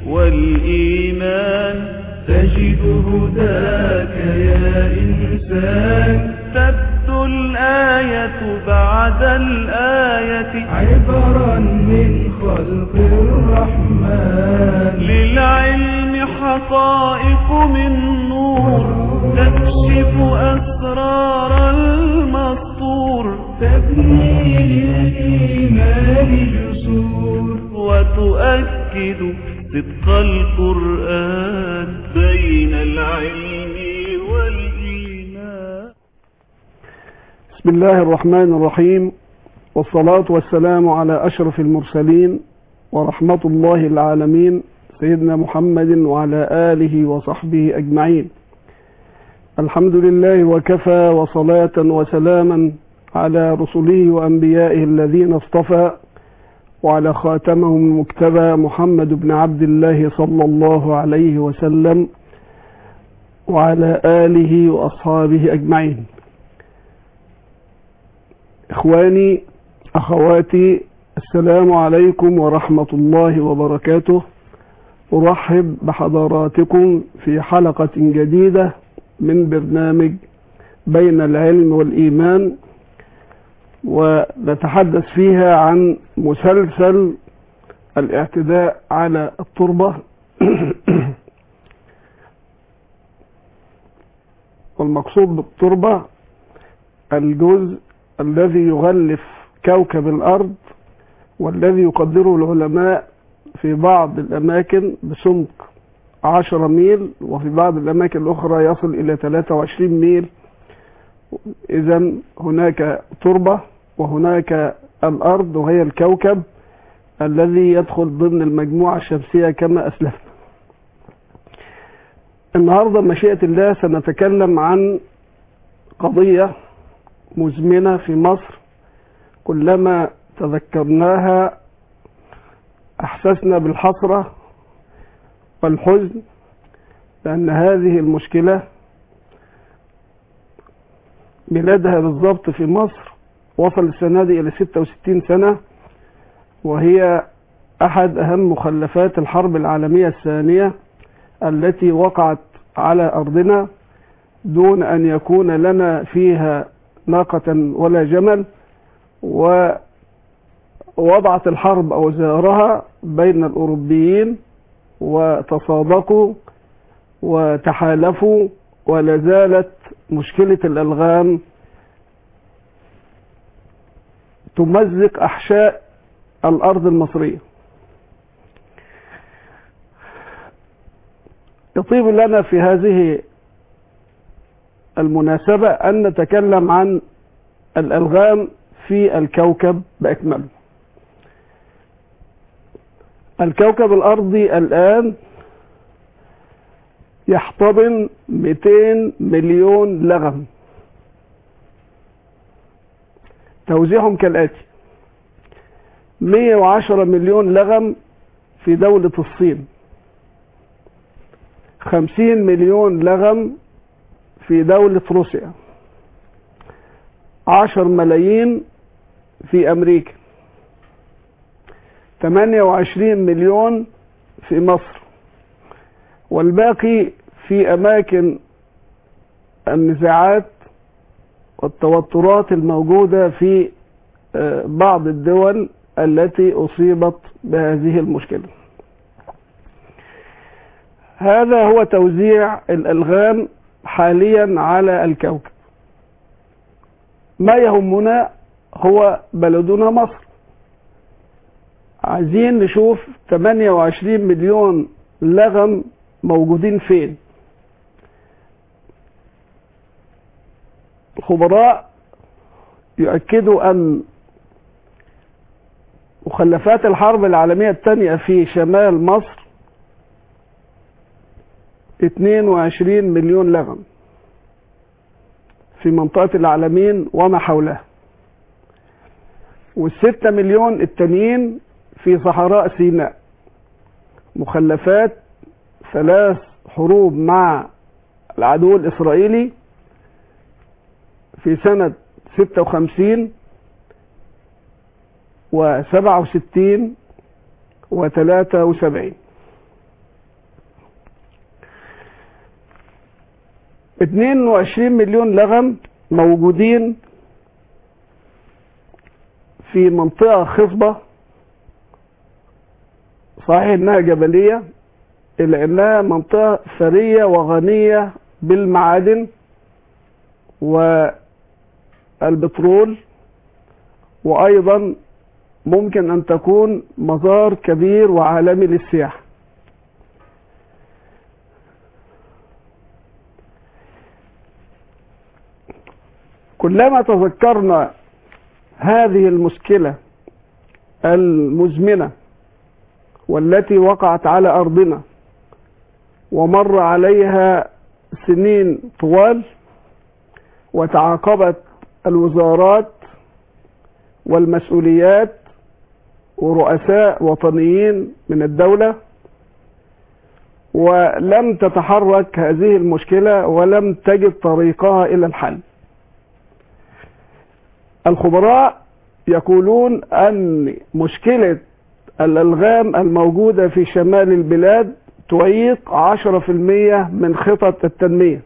والإيمان تجد هداك يا إنسان تبدو الآية بعد الآية عبرا من خلق الرحمن للعلم حقائق من نور تكشف أسرار المسطور تبني للإيمان جسور وتؤكد صدق القرآن بين العلم والإيمان بسم الله الرحمن الرحيم والصلاة والسلام على أشرف المرسلين ورحمة الله العالمين سيدنا محمد وعلى آله وصحبه أجمعين الحمد لله وكفى وصلاة وسلاما على رسله وأنبيائه الذين اصطفى وعلى خاتمهم المكتبى محمد بن عبد الله صلى الله عليه وسلم وعلى آله وأصحابه أجمعين إخواني أخواتي السلام عليكم ورحمة الله وبركاته أرحب بحضراتكم في حلقة جديدة من برنامج بين العلم والإيمان ونتحدث فيها عن مسلسل الاعتداء على التربة والمقصود بالتربة الجزء الذي يغلف كوكب الأرض والذي يقدره العلماء في بعض الأماكن بسمك 10 ميل وفي بعض الأماكن الأخرى يصل إلى 23 ميل إذا هناك تربة وهناك الأرض وهي الكوكب الذي يدخل ضمن المجموعة الشمسية كما أسلفنا النهاردة مشيئة الله سنتكلم عن قضية مزمنة في مصر كلما تذكرناها أحسسنا بالحسرة والحزن لأن هذه المشكلة ميلادها بالضبط في مصر وصل السنة دي إلى 66 سنة وهي أحد أهم مخلفات الحرب العالمية الثانية التي وقعت على أرضنا دون أن يكون لنا فيها ناقة ولا جمل ووضعت الحرب أوزارها بين الأوروبيين وتصادقوا وتحالفوا ولا زالت مشكلة الألغام تمزق أحشاء الأرض المصرية يطيب لنا في هذه المناسبة أن نتكلم عن الألغام في الكوكب بأكمله الكوكب الأرضي الآن يحتضن 200 مليون لغم توزيعهم كالآتي 110 مليون لغم في دولة الصين 50 مليون لغم في دولة روسيا 10 ملايين في أمريكا 28 مليون في مصر والباقي في أماكن النزاعات والتوترات الموجودة في بعض الدول التي أصيبت بهذه المشكلة هذا هو توزيع الألغام حاليا على الكوكب ما يهمنا هو بلدنا مصر عايزين نشوف 28 مليون لغم موجودين فين الخبراء يؤكدوا أن مخلفات الحرب العالمية الثانية في شمال مصر 22 مليون لغم في منطقة العالمين وما حولها والستة مليون التانيين في صحراء سيناء مخلفات ثلاث حروب مع العدو الإسرائيلي في سنة 56 و67 و73 22 مليون لغم موجودين في منطقة خصبة صحيح انها جبلية الا انها منطقة ثرية وغنية بالمعادن والبترول وايضا ممكن ان تكون مزار كبير وعالمي للسياحة كلما تذكرنا هذه المشكلة المزمنة والتي وقعت على أرضنا ومر عليها سنين طوال وتعاقبت الوزارات والمسؤوليات ورؤساء وطنيين من الدولة ولم تتحرك هذه المشكلة ولم تجد طريقها إلى الحل الخبراء يقولون أن مشكلة الألغام الموجودة في شمال البلاد تعيق 10% من خطط التنمية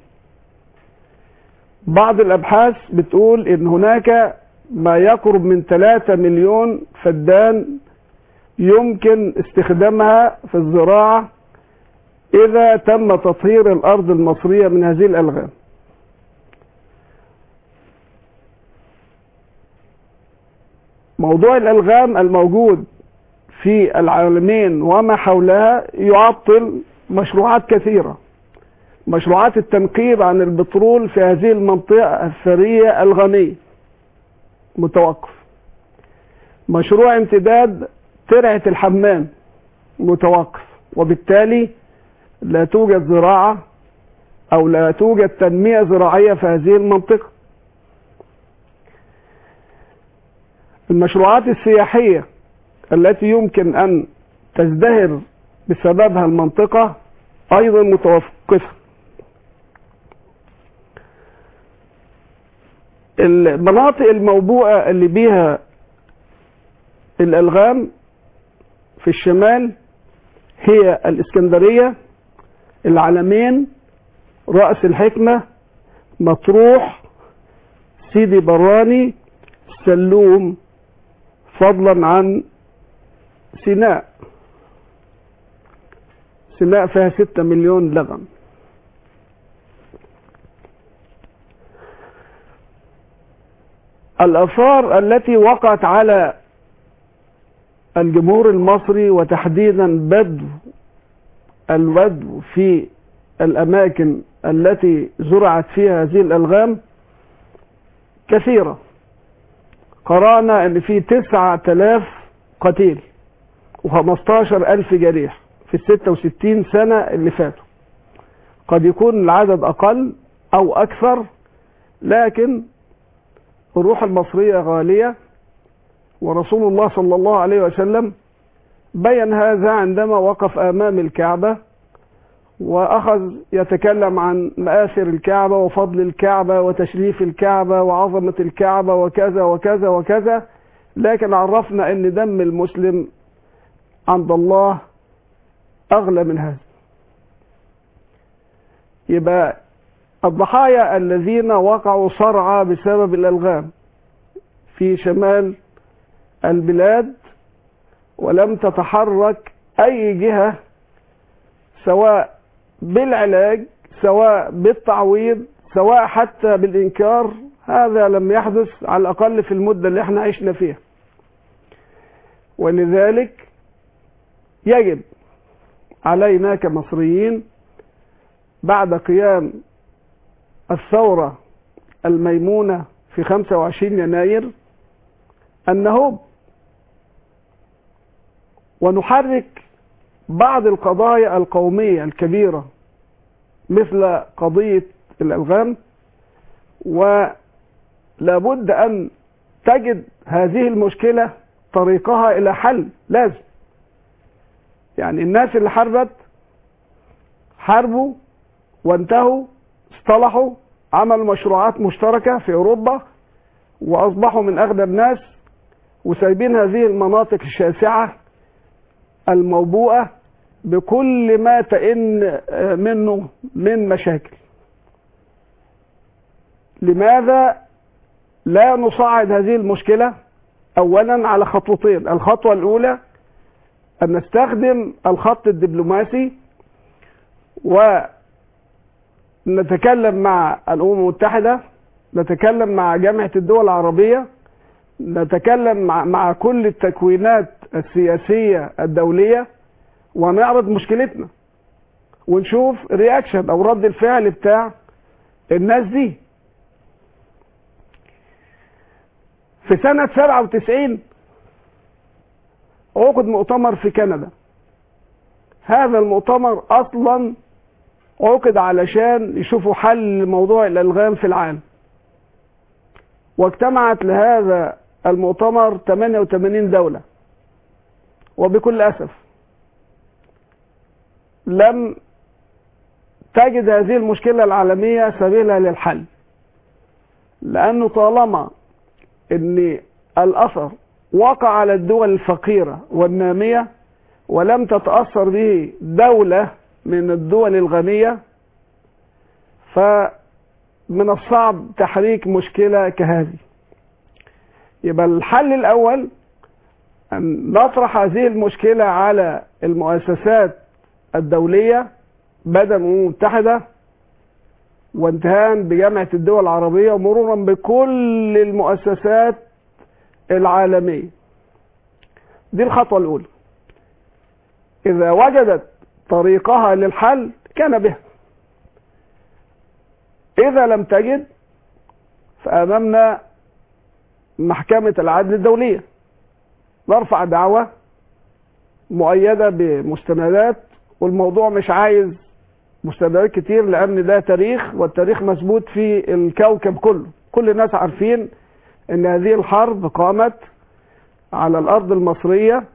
بعض الأبحاث بتقول إن هناك ما يقرب من 3 مليون فدان يمكن استخدامها في الزراعة إذا تم تطهير الأرض المصرية من هذه الألغام موضوع الألغام الموجود في العالمين وما حولها يعطل مشروعات كثيرة مشروعات التنقيب عن البترول في هذه المنطقة الثرية الغنية متوقف مشروع امتداد ترعة الحمام متوقف وبالتالي لا توجد زراعة أو لا توجد تنمية زراعية في هذه المنطقة المشروعات السياحية التي يمكن أن تزدهر بسببها المنطقة أيضا متوقفة المناطق الموبوءة اللي بيها الألغام في الشمال هي الإسكندرية العلمين رأس الحكمة مطروح سيدي براني سلوم فضلا عن سيناء سيناء فيها ستة مليون لغم الآثار التي وقعت على الجمهور المصري وتحديدا بدو الودو في الأماكن التي زرعت فيها هذه الألغام كثيرة قرأنا أن في تسعة آلاف قتيل وخمستاشر ألف جريح في الستة وستين سنة اللي فاتوا قد يكون العدد أقل أو أكثر لكن الروح المصرية غالية ورسول الله صلى الله عليه وسلم بين هذا عندما وقف أمام الكعبة وأخذ يتكلم عن مآثر الكعبة وفضل الكعبة وتشريف الكعبة وعظمة الكعبة وكذا وكذا وكذا لكن عرفنا أن دم المسلم عند الله أغلى من هذا يبقى الضحايا الذين وقعوا صرعى بسبب الألغام في شمال البلاد ولم تتحرك أي جهة سواء بالعلاج سواء بالتعويض سواء حتى بالإنكار هذا لم يحدث على الأقل في المدة اللي احنا عشنا فيها ولذلك يجب علينا كمصريين بعد قيام الثورة الميمونة في 25 يناير أن نهب ونحرك بعض القضايا القومية الكبيرة مثل قضية الألغام ولابد أن تجد هذه المشكلة طريقها إلى حل لازم يعني الناس اللي حاربت حاربوا وانتهوا اصطلحوا عملوا مشروعات مشتركة في أوروبا وأصبحوا من أغنى الناس وسايبين هذه المناطق الشاسعة الموبوءة بكل ما تئن منه من مشاكل لماذا لا نصعد هذه المشكلة أولا على خطوتين الخطوة الأولى أن نستخدم الخط الدبلوماسي ونتكلم مع الأمم المتحدة نتكلم مع جامعة الدول العربية نتكلم مع, مع كل التكوينات السياسية الدولية ونعرض مشكلتنا ونشوف رياكشن او رد الفعل بتاع الناس دي في سنة 97 عقد مؤتمر في كندا هذا المؤتمر اصلا عقد علشان يشوفوا حل لموضوع الالغام في العالم واجتمعت لهذا المؤتمر 88 دولة وبكل أسف لم تجد هذه المشكلة العالمية سبيلا للحل لأنه طالما أن الأثر وقع على الدول الفقيرة والنامية ولم تتأثر به دولة من الدول الغنية فمن الصعب تحريك مشكلة كهذه يبقى الحل الأول أن نطرح هذه المشكلة على المؤسسات الدولية بدءا من الأمم المتحدة وانتهاء بجامعة الدول العربية ومرورا بكل المؤسسات العالمية دي الخطوة الأولى إذا وجدت طريقها للحل كان بها إذا لم تجد فأمامنا محكمة العدل الدولية نرفع دعوة مؤيدة بمستندات والموضوع مش عايز مستندات كتير لأن ده تاريخ والتاريخ مثبوت في الكوكب كله كل الناس عارفين ان هذه الحرب قامت على الأرض المصرية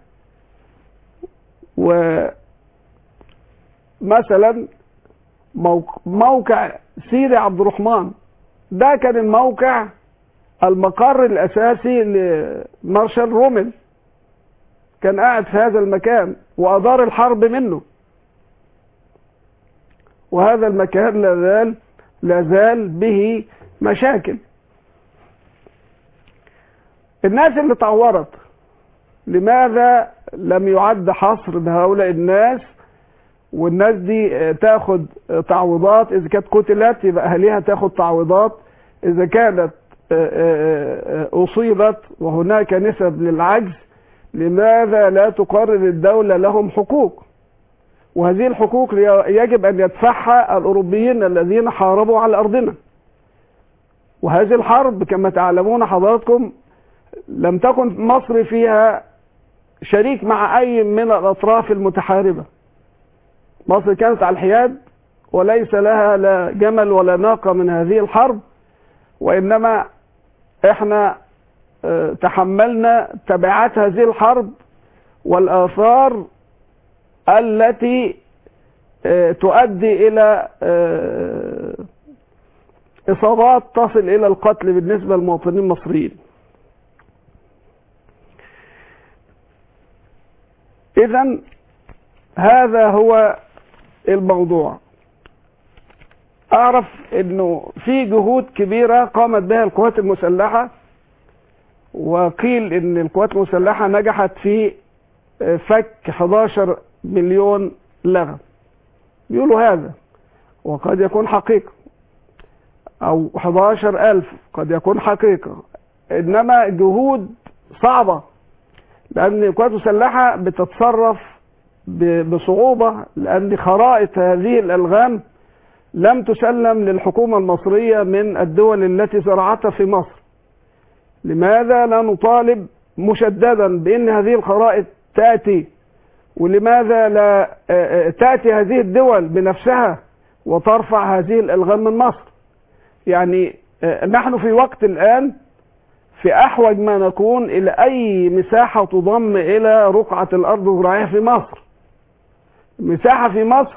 ومثلا موقع سيدي عبد الرحمن ده كان الموقع المقر الأساسي لمارشال رومل كان قاعد في هذا المكان وأدار الحرب منه وهذا المكان لا زال لا زال به مشاكل الناس اللي تعورت لماذا لم يعد حصر بهؤلاء الناس والناس دي تاخد تعويضات اذا كانت قتلت يبقى اهلها تاخد تعويضات اذا كانت اصيبت وهناك نسب للعجز لماذا لا تقرر الدولة لهم حقوق وهذه الحقوق يجب ان يدفعها الاوروبيين الذين حاربوا على ارضنا وهذه الحرب كما تعلمون حضراتكم لم تكن مصر فيها شريك مع اي من الاطراف المتحاربة مصر كانت على الحياد وليس لها لا جمل ولا ناقة من هذه الحرب وانما احنا اه تحملنا تبعات هذه الحرب والاثار التي اه تؤدي الى اه اصابات تصل الى القتل بالنسبة للمواطنين المصريين اذا هذا هو الموضوع اعرف انه في جهود كبيرة قامت بها القوات المسلحة وقيل ان القوات المسلحة نجحت في فك 11 مليون لغم بيقولوا هذا وقد يكون حقيقة او 11 الف قد يكون حقيقة انما جهود صعبة لان القوات المسلحة بتتصرف بصعوبة لان خرائط هذه الالغام لم تسلم للحكومة المصرية من الدول التي زرعتها في مصر لماذا لا نطالب مشددا بان هذه الخرائط تأتي ولماذا لا تأتي هذه الدول بنفسها وترفع هذه الالغام من مصر يعني نحن في وقت الان في احوج ما نكون الى اي مساحة تضم الى رقعة الارض الزراعية في مصر مساحة في مصر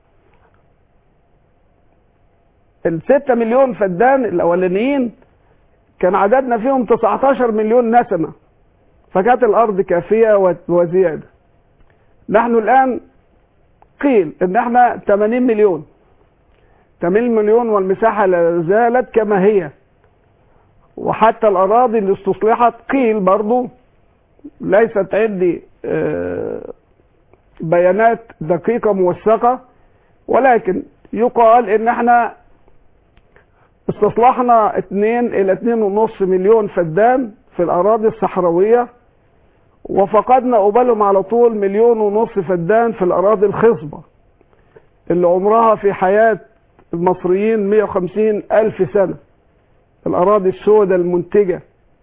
الستة مليون فدان الاولانيين كان عددنا فيهم 19 مليون نسمة فكانت الارض كافية وزيادة نحن الان قيل ان احنا 80 مليون 8 مليون والمساحة لا زالت كما هي وحتى الأراضي اللي استصلحت قيل برضو ليست عندي آه، بيانات دقيقة موثقة ولكن يقال ان احنا استصلحنا 2 الى 2.5 مليون فدان في الاراضي الصحراوية وفقدنا قبالهم على طول مليون ونص فدان في الاراضي الخصبة اللي عمرها في حياة المصريين 150 الف سنة الاراضي السوداء المنتجة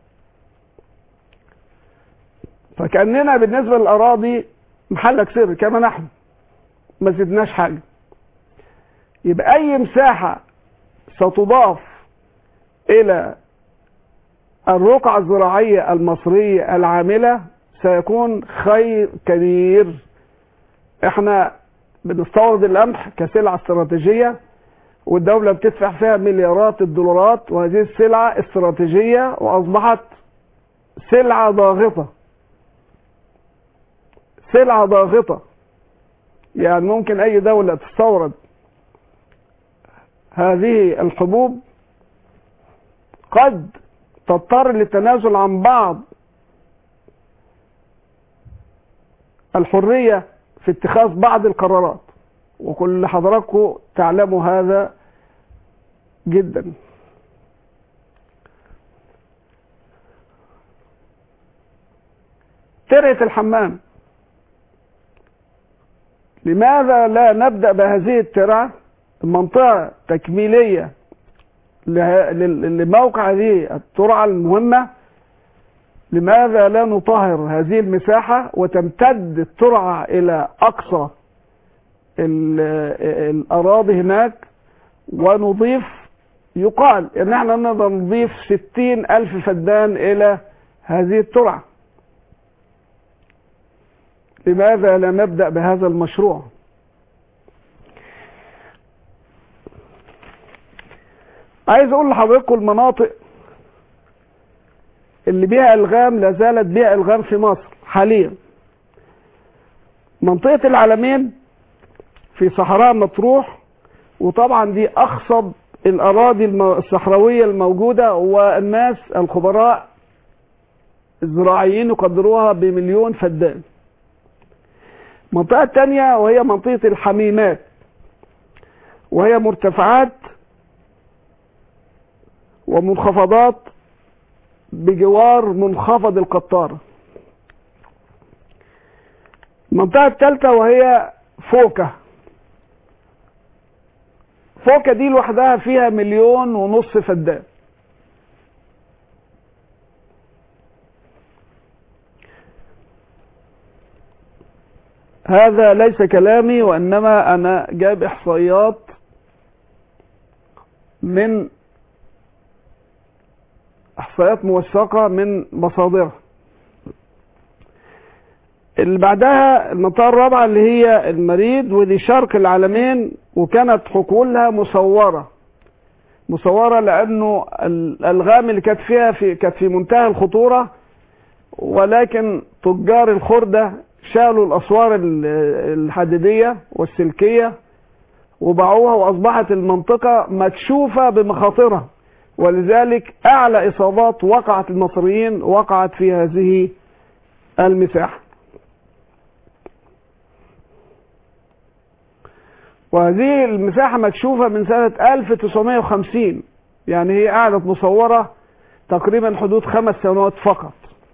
فكأننا بالنسبة للاراضي محلك سر كما نحن ما زدناش حاجة يبقى اي مساحة ستضاف الى الرقعة الزراعية المصرية العاملة سيكون خير كبير احنا بنستورد القمح كسلعة استراتيجية والدولة بتدفع فيها مليارات الدولارات وهذه السلعة استراتيجية واصبحت سلعة ضاغطة سلعة ضاغطة يعني ممكن اي دولة تستورد هذه الحبوب قد تضطر للتنازل عن بعض الحرية في اتخاذ بعض القرارات وكل حضراتكم تعلموا هذا جدا ترعة الحمام لماذا لا نبدأ بهذه الترعة المنطقة تكميلية له- لل- لموقع هذه الترعة المهمة لماذا لا نطهر هذه المساحة وتمتد الترعة إلى أقصى ال- الأراضي هناك ونضيف يقال إن احنا نقدر نضيف ستين ألف فدان إلى هذه الترعة لماذا لا نبدأ بهذا المشروع عايز اقول لحضراتكم المناطق اللي بيها الغام لا زالت بيها الغام في مصر حاليا منطقة العلمين في صحراء مطروح وطبعا دي اخصب الاراضي الم- الصحراوية الموجودة والناس الخبراء الزراعيين يقدروها بمليون فدان منطقة تانية وهي منطقة الحميمات وهي مرتفعات ومنخفضات بجوار منخفض القطارة المنطقة الثالثة وهي فوكة فوكة دي لوحدها فيها مليون ونص فدان هذا ليس كلامي وإنما أنا جايب إحصائيات من احصائيات موثقة من مصادرها اللي بعدها المنطقة الرابعة اللي هي المريض ودي شرق العالمين وكانت حقولها مصورة مصورة لأنه الألغام اللي كانت فيها في كانت في منتهى الخطورة ولكن تجار الخردة شالوا الأسوار ال- الحديدية والسلكية وباعوها وأصبحت المنطقة مكشوفة بمخاطرها ولذلك أعلى إصابات وقعت المصريين وقعت في هذه المساحة وهذه المساحة مكشوفة من سنة 1950 يعني هي قعدت مصورة تقريبا حدود خمس سنوات فقط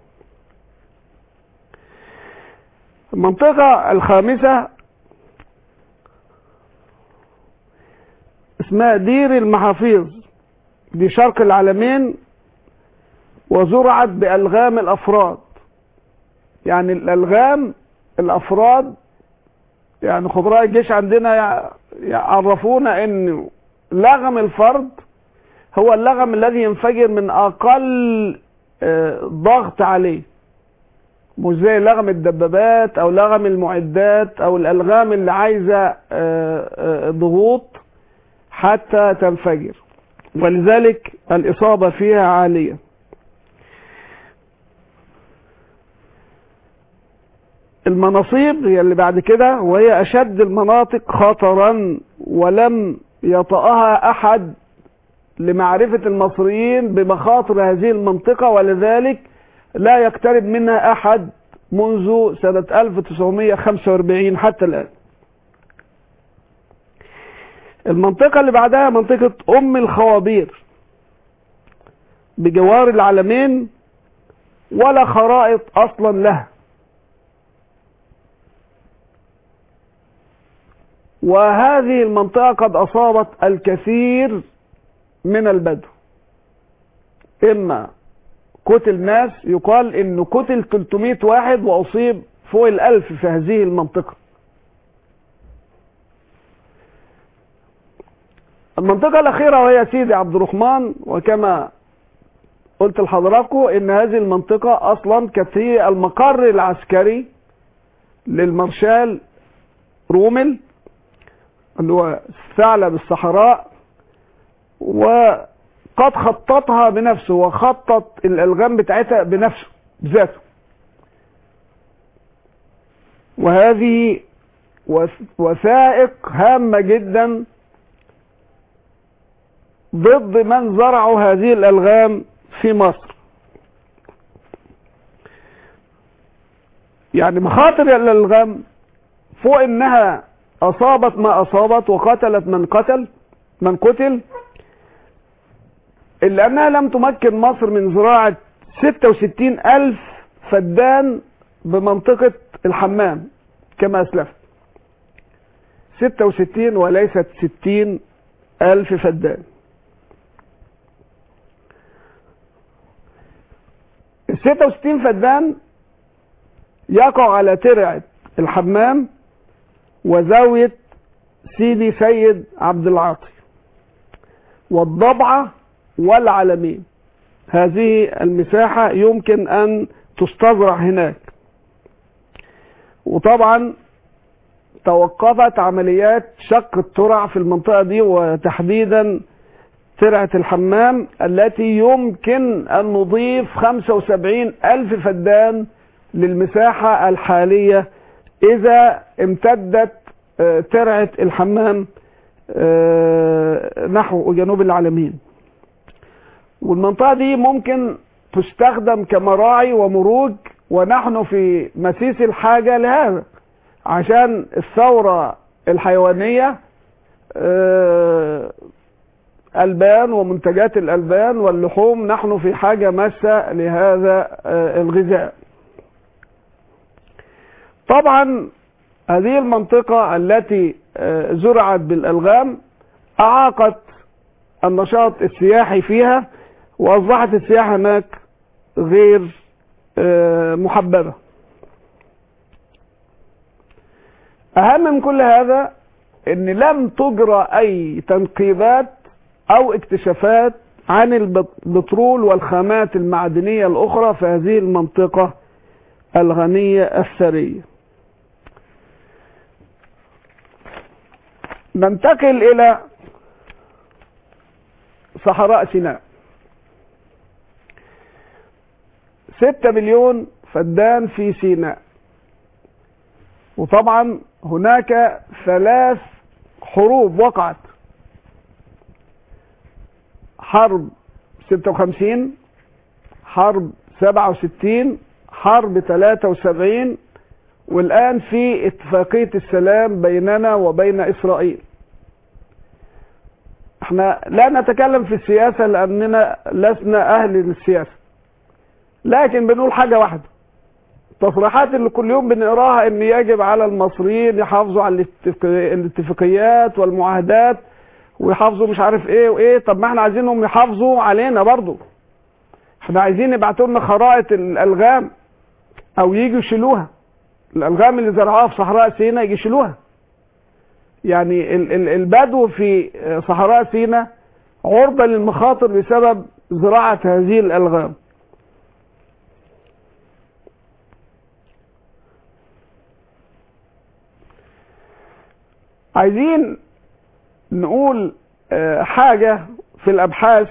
المنطقة الخامسة اسمها دير المحافيظ دي شرق العالمين وزرعت بألغام الأفراد يعني الألغام الأفراد يعني خبراء الجيش عندنا يع- يعرفونا ان لغم الفرد هو اللغم الذي ينفجر من اقل آه، ضغط عليه مش زي لغم الدبابات او لغم المعدات او الالغام اللي عايزه آه، آه، ضغوط حتى تنفجر ولذلك الاصابه فيها عاليه المناصيب هي اللي بعد كده وهي اشد المناطق خطرا ولم يطأها أحد لمعرفة المصريين بمخاطر هذه المنطقة ولذلك لا يقترب منها أحد منذ سنة 1945 حتى الآن المنطقة اللي بعدها منطقة أم الخوابير بجوار العلمين ولا خرائط أصلا لها وهذه المنطقة قد أصابت الكثير من البدو إما قتل ناس يقال إنه قتل 300 واحد وأصيب فوق الألف في هذه المنطقة المنطقة الأخيرة وهي سيدي عبد الرحمن وكما قلت لحضراتكم إن هذه المنطقة أصلا كانت هي المقر العسكري للمارشال رومل اللي هو ثعلب الصحراء وقد خططها بنفسه وخطط الالغام بتاعتها بنفسه بذاته وهذه وثائق هامة جدا ضد من زرعوا هذه الالغام في مصر يعني مخاطر الالغام فوق انها أصابت ما أصابت وقتلت من قتل من قتل إلا أنها لم تمكن مصر من زراعة 66 ألف فدان بمنطقة الحمام كما أسلفت 66 وليست 60 ألف فدان ال 66 فدان يقع على ترعة الحمام وزاوية سيدي سيد عبد العاطي والضبعة والعلمين هذه المساحة يمكن أن تستزرع هناك وطبعا توقفت عمليات شق الترع في المنطقة دي وتحديدا ترعة الحمام التي يمكن أن نضيف 75 ألف فدان للمساحة الحالية إذا امتدت ترعة الحمام نحو جنوب العالمين والمنطقة دي ممكن تستخدم كمراعي ومروج ونحن في مسيس الحاجة لهذا عشان الثورة الحيوانية ألبان ومنتجات الألبان واللحوم نحن في حاجة ماسة لهذا الغذاء طبعا هذه المنطقة التي زرعت بالألغام أعاقت النشاط السياحي فيها وأصبحت السياحة هناك غير محببة أهم من كل هذا أن لم تجرى أي تنقيبات أو اكتشافات عن البترول والخامات المعدنية الأخرى في هذه المنطقة الغنية الثرية ننتقل إلى صحراء سيناء ستة مليون فدان في سيناء وطبعا هناك ثلاث حروب وقعت حرب 56 حرب 67 حرب 73 والآن في اتفاقية السلام بيننا وبين إسرائيل احنا لا نتكلم في السياسة لأننا لسنا أهل للسياسة لكن بنقول حاجة واحدة التصريحات اللي كل يوم بنقراها ان يجب على المصريين يحافظوا على الاتفاقيات والمعاهدات ويحافظوا مش عارف ايه وايه طب ما احنا عايزينهم يحافظوا علينا برضو احنا عايزين يبعتوا لنا خرائط الالغام او يجوا يشيلوها الالغام اللي زرعوها في صحراء سيناء يجي يشيلوها يعني البدو في صحراء سيناء عرضة للمخاطر بسبب زراعة هذه الالغام عايزين نقول حاجة في الأبحاث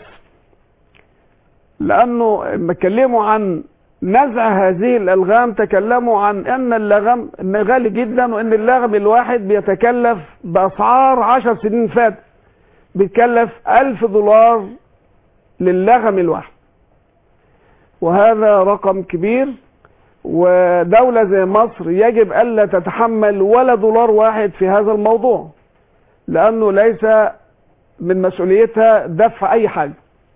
لأنه لما اتكلموا عن نزع هذه الألغام تكلموا عن أن اللغم غالي جدا وأن اللغم الواحد بيتكلف بأسعار عشر سنين فات بتكلف ألف دولار للغم الواحد وهذا رقم كبير ودولة زي مصر يجب ألا تتحمل ولا دولار واحد في هذا الموضوع لأنه ليس من مسؤوليتها دفع أي حاجة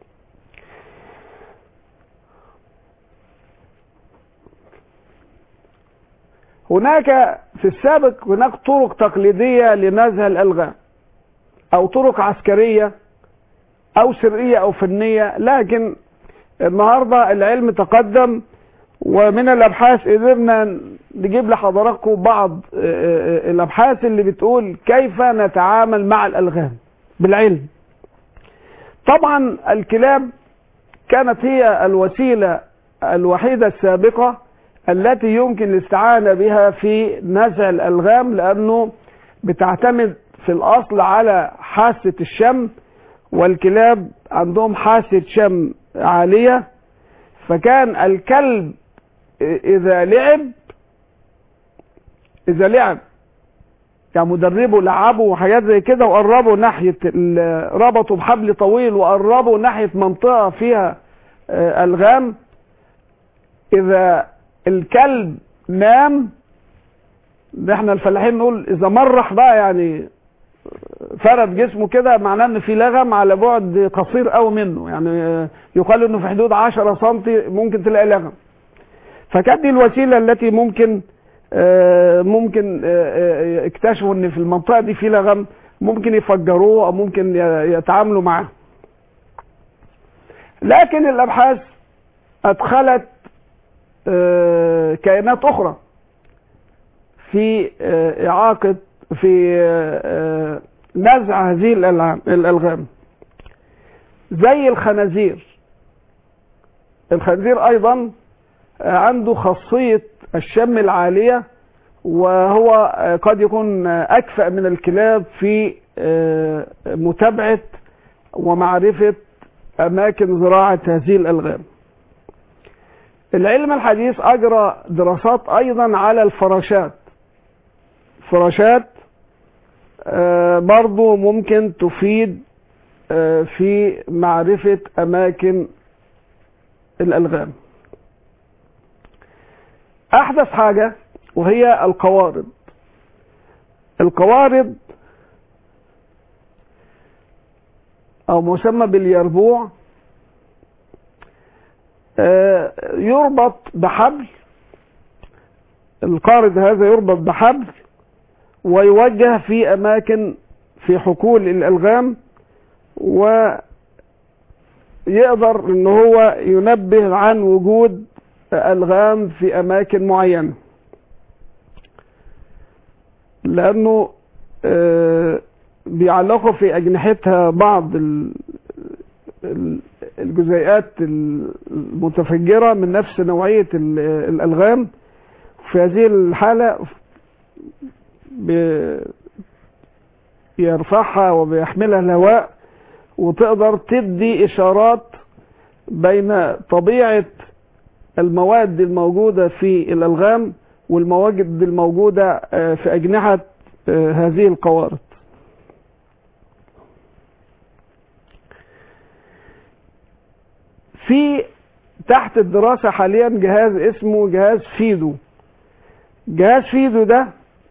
هناك في السابق هناك طرق تقليدية لنزع الألغام أو طرق عسكرية أو سرية أو فنية لكن النهاردة العلم تقدم ومن الأبحاث قدرنا نجيب لحضراتكم بعض الأبحاث اللي بتقول كيف نتعامل مع الألغام بالعلم طبعا الكلاب كانت هي الوسيلة الوحيدة السابقة التي يمكن الاستعانة بها في نزع الألغام لأنه بتعتمد في الأصل على حاسة الشم والكلاب عندهم حاسة شم عالية فكان الكلب إذا لعب إذا لعب يعني مدربه لعبه وحاجات زي كده وقربوا ناحية ربطوا بحبل طويل وقربوا ناحية منطقة فيها ألغام إذا الكلب نام ده احنا الفلاحين نقول اذا مرح بقى يعني فرد جسمه كده معناه ان في لغم على بعد قصير قوي منه يعني يقال انه في حدود 10 سم ممكن تلاقي لغم فكانت دي الوسيله التي ممكن ممكن اكتشفوا ان في المنطقه دي في لغم ممكن يفجروه او ممكن يتعاملوا معاه لكن الابحاث ادخلت كائنات اخرى في اعاقه في نزع هذه الالغام زي الخنازير الخنزير ايضا عنده خاصيه الشم العاليه وهو قد يكون اكفأ من الكلاب في متابعه ومعرفه اماكن زراعه هذه الالغام العلم الحديث اجرى دراسات ايضا على الفراشات فراشات برضو ممكن تفيد في معرفة اماكن الالغام احدث حاجة وهي القوارض القوارض او مسمى باليربوع يربط بحبل القارض هذا يربط بحبل ويوجه في اماكن في حقول الالغام ويقدر ان هو ينبه عن وجود الغام في اماكن معينه لانه بيعلقوا في اجنحتها بعض الجزيئات المتفجرة من نفس نوعية الألغام في هذه الحالة بيرفعها وبيحملها الهواء وتقدر تدي إشارات بين طبيعة المواد الموجودة في الألغام والمواد الموجودة في أجنحة هذه القوارض في تحت الدراسة حاليا جهاز اسمه جهاز فيدو جهاز فيدو ده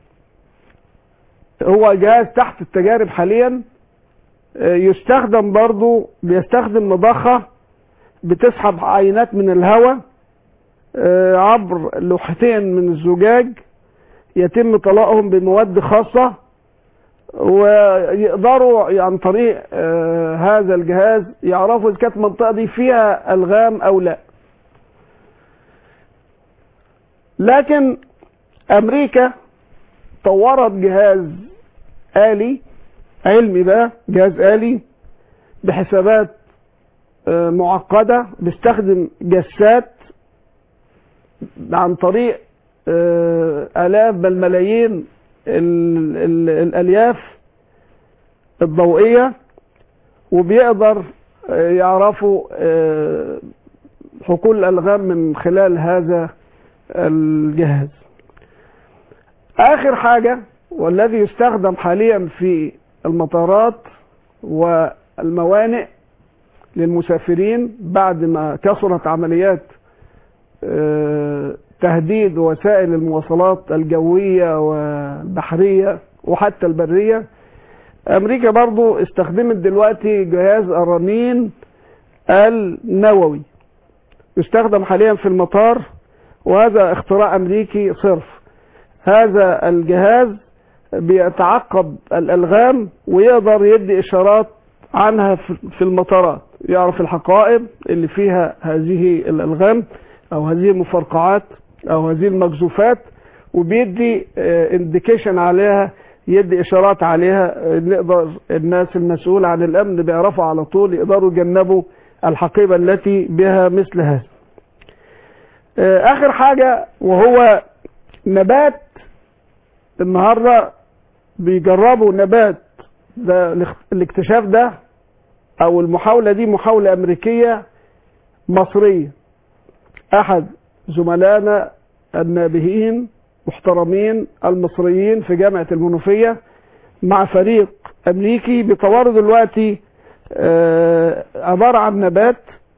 هو جهاز تحت التجارب حاليا يستخدم برضو بيستخدم مضخة بتسحب عينات من الهواء عبر لوحتين من الزجاج يتم طلاقهم بمواد خاصة ويقدروا عن طريق آه هذا الجهاز يعرفوا اذا كانت المنطقه دي فيها الغام او لا لكن امريكا طورت جهاز آلي علمي بقى جهاز آلي بحسابات آه معقدة بيستخدم جسات عن طريق آه آلاف بل ملايين ال ال الالياف الضوئيه وبيقدر يعرفوا حقول الالغام من خلال هذا الجهاز اخر حاجه والذي يستخدم حاليا في المطارات والموانئ للمسافرين بعد ما كثرت عمليات آه، تهديد وسائل المواصلات الجوية والبحرية وحتى البرية أمريكا برضو استخدمت دلوقتي جهاز الرنين النووي يستخدم حاليا في المطار وهذا اختراع أمريكي صرف هذا الجهاز بيتعقب الألغام ويقدر يدي إشارات عنها في في المطارات يعرف الحقائب اللي فيها هذه الألغام أو هذه المفرقعات أو هذه المجزوفات وبيدي انديكيشن عليها يدي إشارات عليها آه، نقدر الناس المسؤولة عن الأمن بيعرفوا على طول يقدروا يجنبوا الحقيبة التي بها مثل هذا آه، آخر حاجة وهو نبات النهاردة بيجربوا نبات ده الاخ- الاكتشاف ده او المحاولة دي محاولة امريكية مصرية احد زملائنا النابهين محترمين المصريين في جامعة المنوفية مع فريق امريكي بيطوروا دلوقتي آه، عبارة عن نبات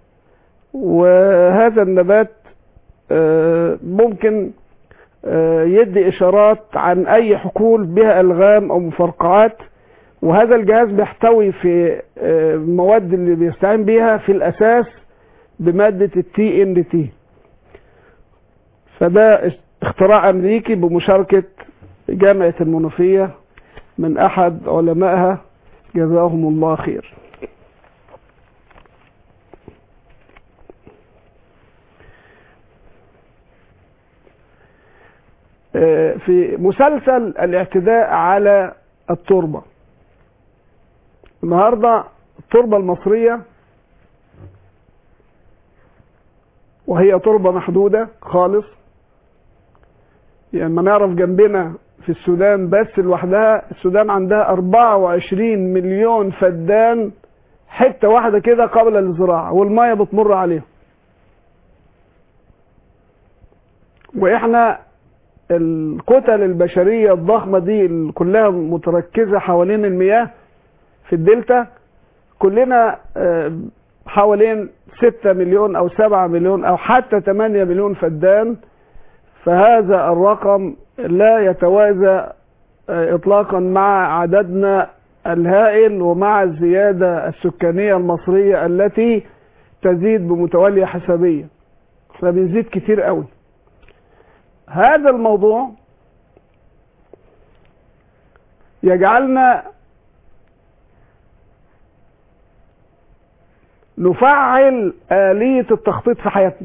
وهذا النبات آه، ممكن آه، يدي اشارات عن اي حقول بها الغام او مفرقعات وهذا الجهاز بيحتوي في آه، المواد اللي بيستعين بيها في الاساس بمادة التي ان تي فده اختراع امريكي بمشاركة جامعة المنوفية من احد علمائها جزاهم الله خير آه، في مسلسل الاعتداء على التربة النهاردة التربة المصرية وهي تربة محدودة خالص يعني ما نعرف جنبنا في السودان بس لوحدها السودان عندها 24 مليون فدان حتة واحدة كده قبل الزراعة والمية بتمر عليهم واحنا الكتل البشرية الضخمة دي اللي كلها متركزة حوالين المياه في الدلتا كلنا آه، حوالين 6 مليون او 7 مليون او حتى 8 مليون فدان فهذا الرقم لا يتوازى آه، اطلاقا مع عددنا الهائل ومع الزيادة السكانية المصرية التي تزيد بمتوالية حسابية احنا بنزيد كتير قوي هذا الموضوع يجعلنا نفعل آلية التخطيط في حياتنا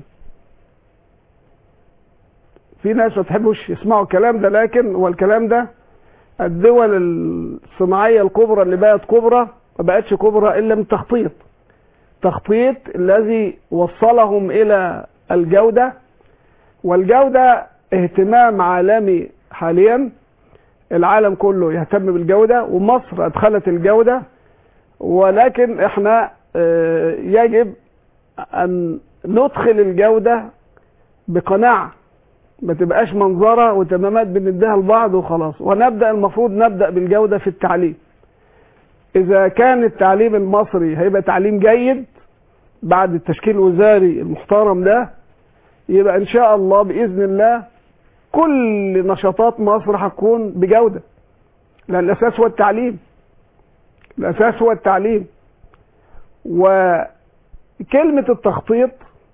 في ناس ما تحبوش يسمعوا الكلام ده لكن والكلام ده الدول الصناعية الكبرى اللي بقت كبرى ما بقتش كبرى إلا من التخطيط تخطيط الذي وصلهم إلى الجودة والجودة اهتمام عالمي حاليا العالم كله يهتم بالجودة ومصر أدخلت الجودة ولكن احنا اه، يجب أن ندخل الجودة بقناعة ما تبقاش منظرة وتمامات بنديها لبعض وخلاص ونبدأ المفروض نبدأ بالجودة في التعليم إذا كان التعليم المصري هيبقى تعليم جيد بعد التشكيل الوزاري المحترم ده يبقى إن شاء الله بإذن الله كل نشاطات مصر هتكون بجودة لأن الأساس هو التعليم الأساس هو التعليم وكلمة التخطيط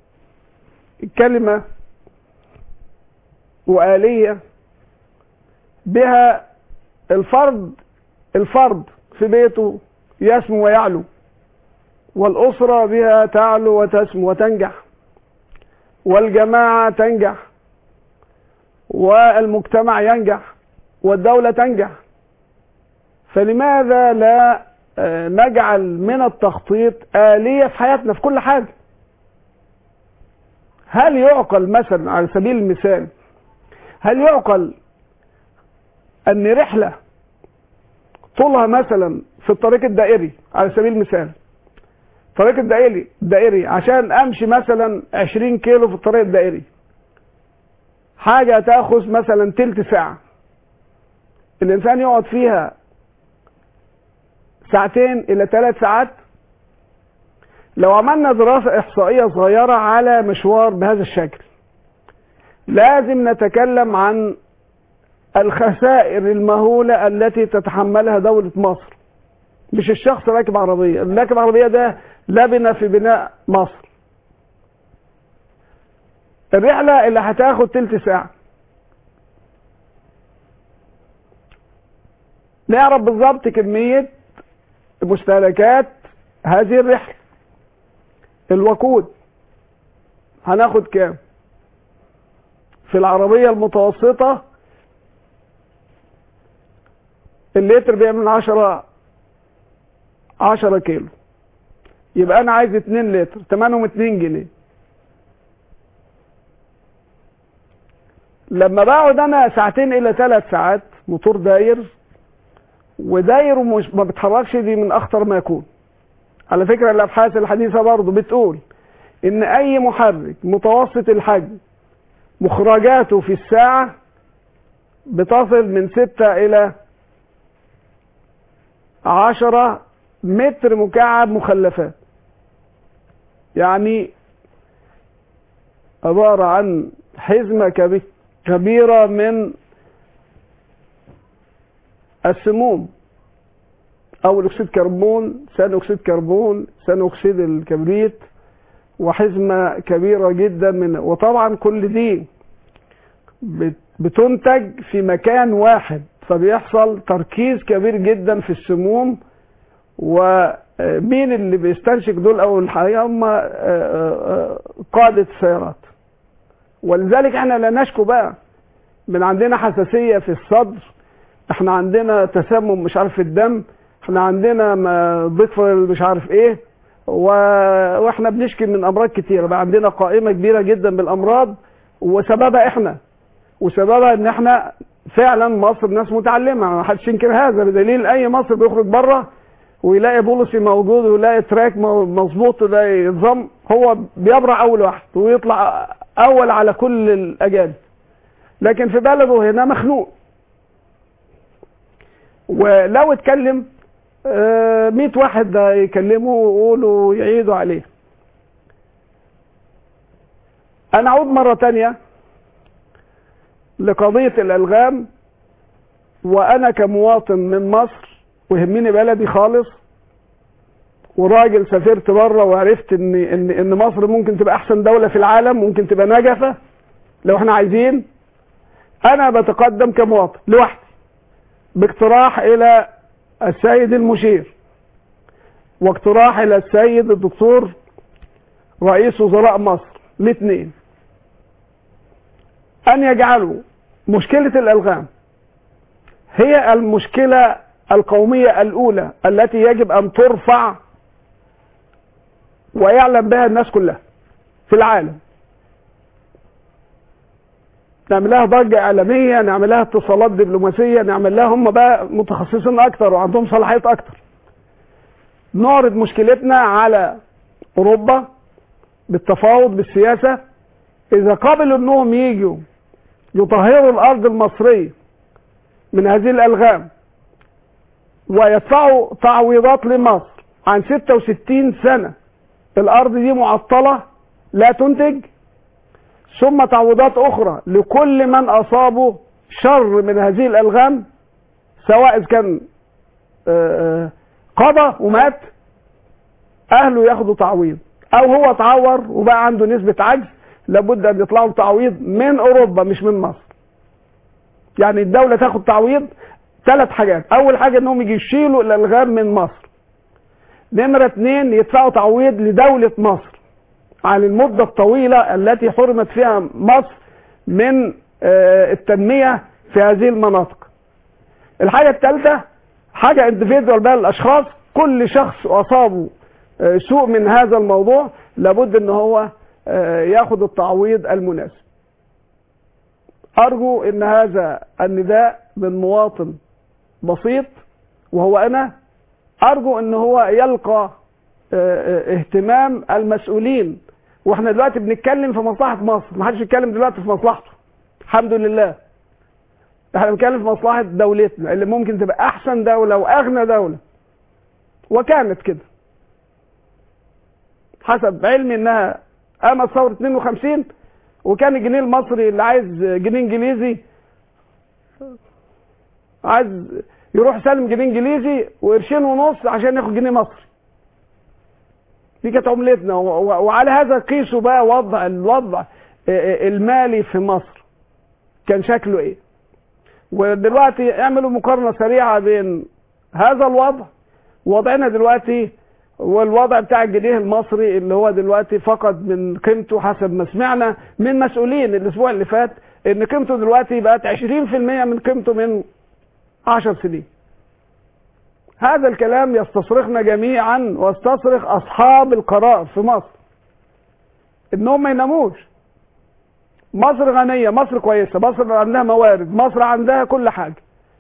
كلمة وآلية بها الفرد الفرد في بيته يسمو ويعلو والأسرة بها تعلو وتسمو وتنجح والجماعة تنجح والمجتمع ينجح والدولة تنجح فلماذا لا آه، نجعل من التخطيط آلية في حياتنا في كل حاجة هل يعقل مثلا على سبيل المثال هل يعقل ان رحلة طولها مثلا في الطريق الدائري على سبيل المثال الطريق الدائري الدائري عشان امشي مثلا 20 كيلو في الطريق الدائري حاجة تاخذ مثلا تلت ساعة الانسان يقعد فيها ساعتين الى ثلاث ساعات لو عملنا دراسة احصائية صغيرة على مشوار بهذا الشكل لازم نتكلم عن الخسائر المهولة التي تتحملها دولة مصر مش الشخص راكب عربية اللي راكب عربية ده لبنة في بناء مصر الرحلة اللي هتاخد تلت ساعة نعرف بالظبط كمية مستهلكات هذه الرحلة الوقود هناخد كام في العربية المتوسطة اللتر بيعمل عشرة عشرة كيلو يبقى انا عايز اتنين لتر تمنهم اتنين جنيه لما بقعد انا ساعتين الى ثلاث ساعات موتور داير وداير ومش ما بتحركش دي من اخطر ما يكون على فكرة الابحاث الحديثة برضه بتقول ان اي محرك متوسط الحجم مخرجاته في الساعة بتصل من ستة الى عشرة متر مكعب مخلفات يعني عبارة عن حزمة كبي- كبيرة من السموم أول أكسيد كربون ثاني أكسيد كربون ثاني أكسيد الكبريت وحزمة كبيرة جدا من وطبعا كل دي بت- بتنتج في مكان واحد فبيحصل تركيز كبير جدا في السموم ومين اللي بيستنشق دول او الحقيقه هم قاده السيارات ولذلك احنا لا نشكو بقى من عندنا حساسيه في الصدر احنا عندنا تسمم مش عارف في الدم احنا عندنا ما- ضيق في مش عارف ايه و... واحنا بنشكي من امراض كتيره بقى عندنا قائمه كبيره جدا بالامراض وسببها احنا وسببها ان احنا فعلا مصر ناس متعلمه ما حدش ينكر هذا بدليل اي مصر بيخرج بره ويلاقي بوليسي موجود ويلاقي تراك مو- مظبوط ويلاقي نظام هو بيبرع اول واحد ويطلع اول على كل الاجانب لكن في بلده هنا مخنوق ولو اتكلم آه، 100 واحد ده يكلمه ويقولوا يعيدوا عليه انا اعود مره تانية لقضيه الالغام وانا كمواطن من مصر ويهمني بلدي خالص وراجل سافرت بره وعرفت ان ان ان مصر ممكن تبقى احسن دوله في العالم ممكن تبقى نجفه لو احنا عايزين انا بتقدم كمواطن لوحدي باقتراح الى السيد المشير واقتراح الى السيد الدكتور رئيس وزراء مصر الاثنين ان يجعلوا مشكله الالغام هي المشكله القوميه الاولى التي يجب ان ترفع ويعلم بها الناس كلها في العالم نعمل لها ضجة إعلامية نعمل لها اتصالات دبلوماسية نعمل لها هم بقى متخصصين أكتر وعندهم صلاحيات أكتر نعرض مشكلتنا على أوروبا بالتفاوض بالسياسة إذا قبلوا أنهم يجوا يطهروا الأرض المصرية من هذه الألغام ويدفعوا تعويضات لمصر عن 66 سنة الأرض دي معطلة لا تنتج ثم تعويضات أخرى لكل من أصابه شر من هذه الألغام سواء إذا كان آه، آه، قضى ومات أهله ياخدوا تعويض أو هو اتعور وبقى عنده نسبة عجز لابد أن يطلعوا تعويض من أوروبا مش من مصر يعني الدولة تاخد تعويض ثلاث حاجات أول حاجة إنهم يجي يشيلوا الألغام من مصر نمرة اتنين يدفعوا تعويض لدولة مصر عن المدة الطويلة التي حرمت فيها مصر من آه، التنمية في هذه المناطق الحاجة الثالثة حاجة اندفيدوال بقى الأشخاص كل شخص أصابه آه، سوء من هذا الموضوع لابد ان هو آه، ياخد التعويض المناسب أرجو ان هذا النداء من مواطن بسيط وهو أنا أرجو ان هو يلقى آه، اهتمام المسؤولين واحنا دلوقتي بنتكلم في مصلحة مصر ما حدش يتكلم دلوقتي في مصلحته الحمد لله احنا بنتكلم في مصلحة دولتنا اللي ممكن تبقى احسن دولة واغنى دولة وكانت كده حسب علمي انها قامت ثورة 52 وكان الجنيه المصري اللي عايز جنيه انجليزي عايز يروح يسلم جنيه انجليزي وقرشين ونص عشان ياخد جنيه مصري دي كانت عملتنا و- و- وعلى هذا قيسوا بقى وضع الوضع المالي في مصر كان شكله ايه ودلوقتي اعملوا مقارنة سريعة بين هذا الوضع ووضعنا دلوقتي والوضع بتاع الجنيه المصري اللي هو دلوقتي فقد من قيمته حسب ما سمعنا من مسؤولين الاسبوع اللي فات ان قيمته دلوقتي بقت 20% من قيمته من 10 سنين هذا الكلام يستصرخنا جميعا ويستصرخ اصحاب القرار في مصر انهم ما يناموش مصر غنية مصر كويسة مصر عندها موارد مصر عندها كل حاجة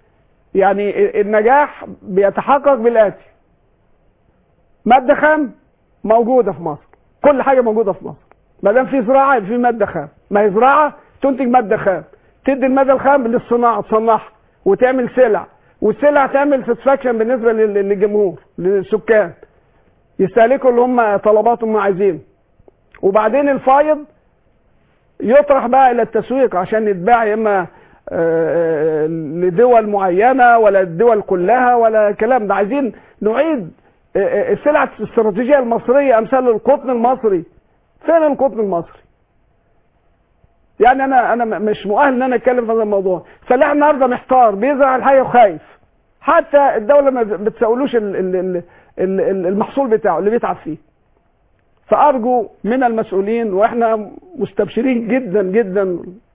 يعني النجاح بيتحقق بالآتي مادة خام موجودة في مصر كل حاجة موجودة في مصر ما دام في زراعة يبقى في مادة خام ما هي زراعة تنتج مادة خام تدي المادة الخام للصناعة تصنعها وتعمل سلع والسلع تعمل ساتسفاكشن بالنسبة لل- للجمهور للسكان يستهلكوا اللي هم طلباتهم عايزينه وبعدين الفايض يطرح بقى الى التسويق عشان يتباع يا اما آه، لدول معينه ولا الدول كلها ولا الكلام ده عايزين نعيد آه، آه، السلع الاستراتيجيه المصريه امثال القطن المصري فين القطن المصري؟ يعني انا انا م- مش مؤهل ان انا اتكلم في هذا الموضوع فلاح النهارده محتار بيزرع الحاجه وخايف حتى الدوله ما بتساولوش ال- ال- ال- ال- المحصول بتاعه اللي بيتعب فيه فأرجو من المسؤولين وإحنا مستبشرين جدا جدا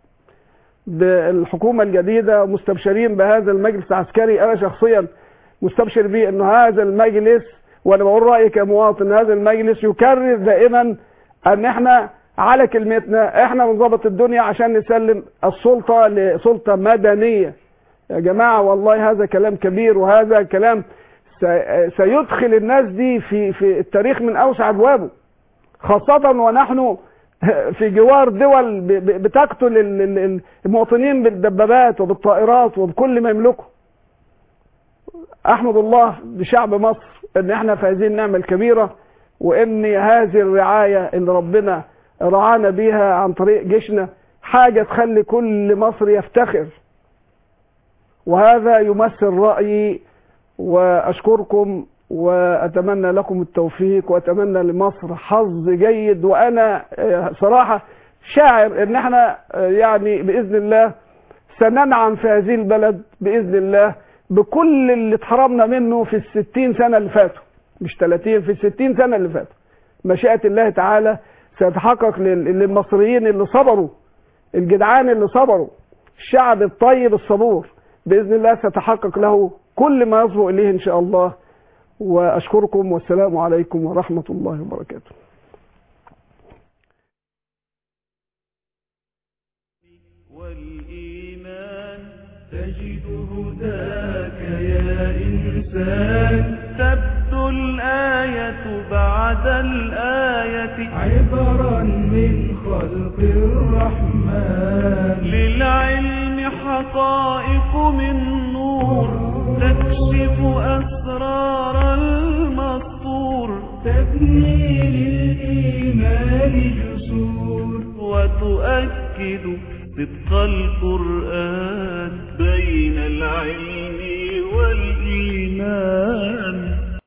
بالحكومة الجديدة مستبشرين بهذا المجلس العسكري أنا شخصيا مستبشر بيه أنه هذا المجلس وأنا بقول رأيي كمواطن هذا المجلس يكرر دائما أن إحنا على كلمتنا إحنا بنظبط الدنيا عشان نسلم السلطة لسلطة مدنية يا جماعة والله هذا كلام كبير وهذا كلام سي- سيدخل الناس دي في في التاريخ من أوسع أبوابه خاصة ونحن في جوار دول ب- ب- بتقتل ال- ال- المواطنين بالدبابات وبالطائرات وبكل ما يملكه احمد الله بشعب مصر ان احنا في هذه النعمة الكبيرة وان هذه الرعاية اللي ربنا رعانا بيها عن طريق جيشنا حاجة تخلي كل مصر يفتخر وهذا يمثل رأيي واشكركم واتمنى لكم التوفيق واتمنى لمصر حظ جيد وانا آه، صراحه شاعر ان احنا آه، يعني باذن الله سننعم في هذه البلد باذن الله بكل اللي اتحرمنا منه في الستين سنه اللي فاتوا مش 30 في الستين سنه اللي فاتوا مشيئه الله تعالى سيتحقق لل- للمصريين اللي صبروا الجدعان اللي صبروا الشعب الطيب الصبور باذن الله سيتحقق له كل ما يصبو اليه ان شاء الله واشكركم والسلام عليكم ورحمه الله وبركاته والإيمان تجد هداك يا إنسان تبدو الآية بعد الآية عبرا من خلق الرحمن للعلم حقائق من نور تكشف أسرار المسطور تبني للإيمان جسور وتؤكد صدق القرآن